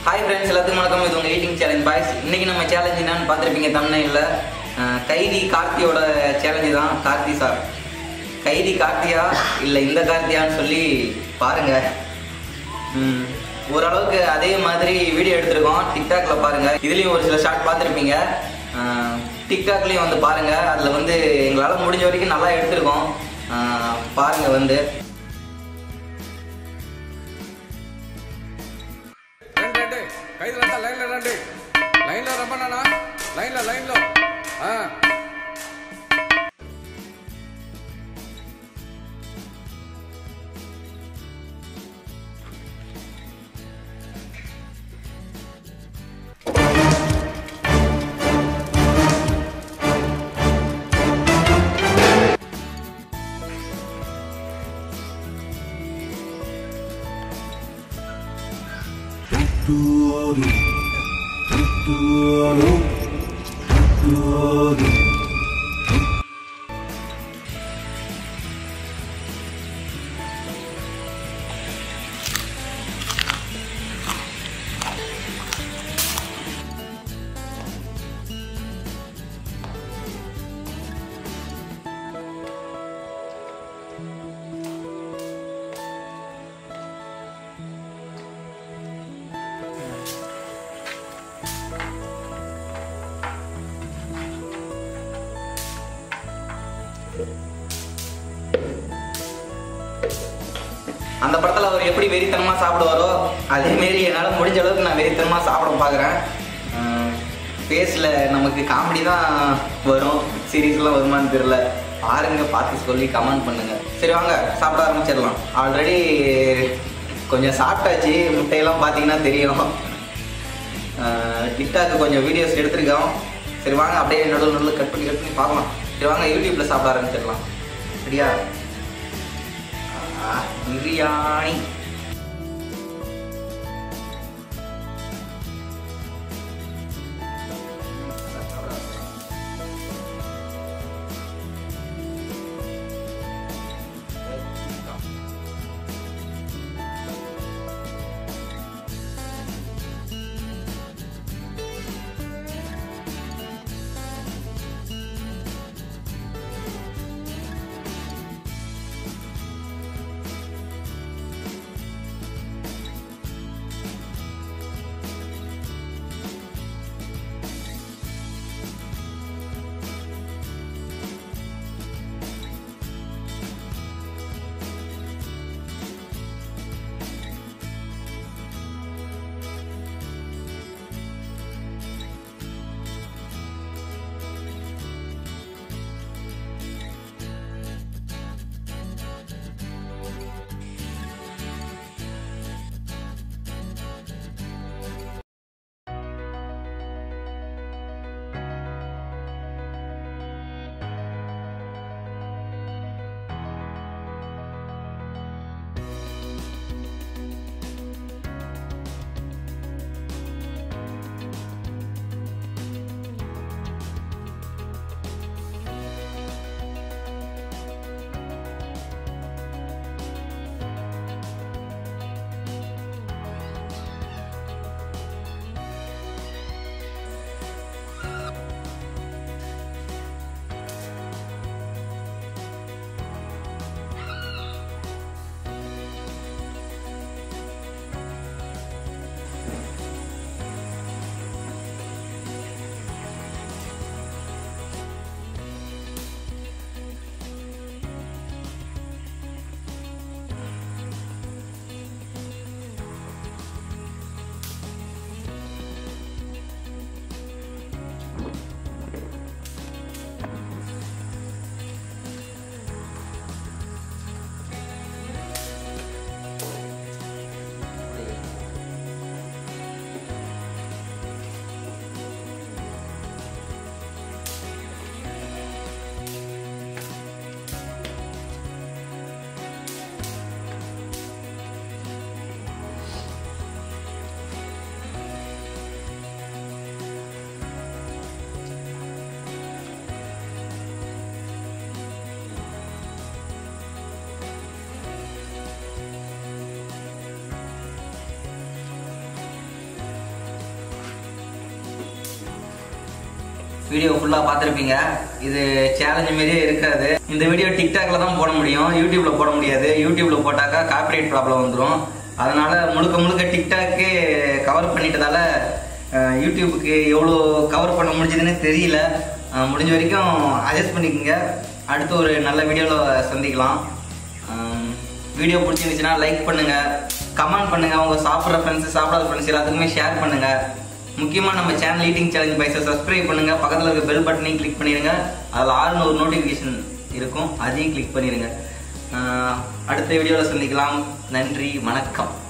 Hi friends எல்லாத்துக்கும் வணக்கம் இது உங்கள் ஈட்டிங் சேலஞ்ச் பாய்ஸ் இன்னைக்கு நம்ம சேலஞ்ச் என்னன்னு பார்த்துருப்பீங்க தமிழ்நில கைதி கார்த்தியோட சேலஞ்சு தான் கார்த்தி சார் கைதி கார்த்தியா இல்லை இந்த கார்த்தியான்னு சொல்லி பாருங்க ம், ஓரளவுக்கு அதே மாதிரி வீடியோ எடுத்திருக்கோம் டிக்டாக்ல பாருங்க இதுலேயும் ஒரு சில ஷார்ட் பார்த்துருப்பீங்க டிக்டாக்லேயும் வந்து பாருங்க அதில் வந்து எங்களால் முடிஞ்ச வரைக்கும் நல்லா எடுத்திருக்கோம் ஆஹ், பாருங்க வந்து రండి రండి ఖైదులంతా లైన్లో రండి లైన్లో రమ్మన్నా లైన్లో లైన్లో ఆ. அந்த படத்தில் அவர் எப்படி வெறித்தனமாக சாப்பிடுவாரோ அதே மாரி என்னால் முடிஞ்ச அளவுக்கு நான் வெறித்தனமாக சாப்பிட பார்க்குறேன் ஃபேஸில் நமக்கு காமெடி தான் வரும் சீரியஸ்லாம் வருமான்னு தெரில பாருங்க பார்த்து சொல்லி கமெண்ட் பண்ணுங்க சரி வாங்க சாப்பிட ஆரம்பிச்சிடலாம் ஆல்ரெடி கொஞ்சம் சாப்பிட்டாச்சு முட்டையெல்லாம் பார்த்தீங்கன்னா தெரியும் டிக்டாக்கு கொஞ்சம் வீடியோஸ் எடுத்திருக்கோம் சரி வாங்க அப்படியே நடுவில் நடுவில் கட் பண்ணி கட் பண்ணி பார்க்கலாம் சரி வாங்க யூடியூப்பில் சாப்பிட ஆரம்பிச்சிடலாம் சரியா ஆ, பிரியாணி வீடியோ ஃபுல்லாக பார்த்துருப்பீங்க இது சேலஞ்ச் மாரியே இருக்காது இந்த வீடியோ டிக்டாக்ல தான் போட முடியும் யூடியூப்ல போட முடியாது யூடியூப்ல போட்டாக்கா காப்பிரைட் ப்ராப்ளம் வந்துடும் அதனால முழுக்க முழுக்க டிக்டாக்கே கவர் பண்ணிட்டதால அஹ், யூடியூபுக்கு எவ்வளோ கவர் பண்ண முடிஞ்சதுன்னு தெரியல அஹ், முடிஞ்ச வரைக்கும் அட்ஜஸ்ட் பண்ணிக்கோங்க அடுத்து ஒரு நல்ல வீடியோவில் சந்திக்கலாம் அஹ், வீடியோ பிடிச்சிருந்துச்சுன்னா லைக் பண்ணுங்க கமெண்ட் பண்ணுங்க உங்க சாப்பிட்ற ஃப்ரெண்ட்ஸ் சாப்பிடாத ஃப்ரெண்ட்ஸ் எல்லாத்துக்குமே ஷேர் பண்ணுங்க முக்கியமா நம்ம சேனல் ஈட்டிங் சேலஞ்ச் பைசா சப்ஸ்கிரைப் பண்ணுங்க பக்கத்துல இருக்க பெல் பட்டனையும் கிளிக் பண்ணிடுங்க அதில் ஆறுனு ஒரு நோட்டிஃபிகேஷன் இருக்கும் அதையும் கிளிக் பண்ணிடுங்க அஹ் அடுத்த வீடியோவில் சந்திக்கலாம் நன்றி வணக்கம்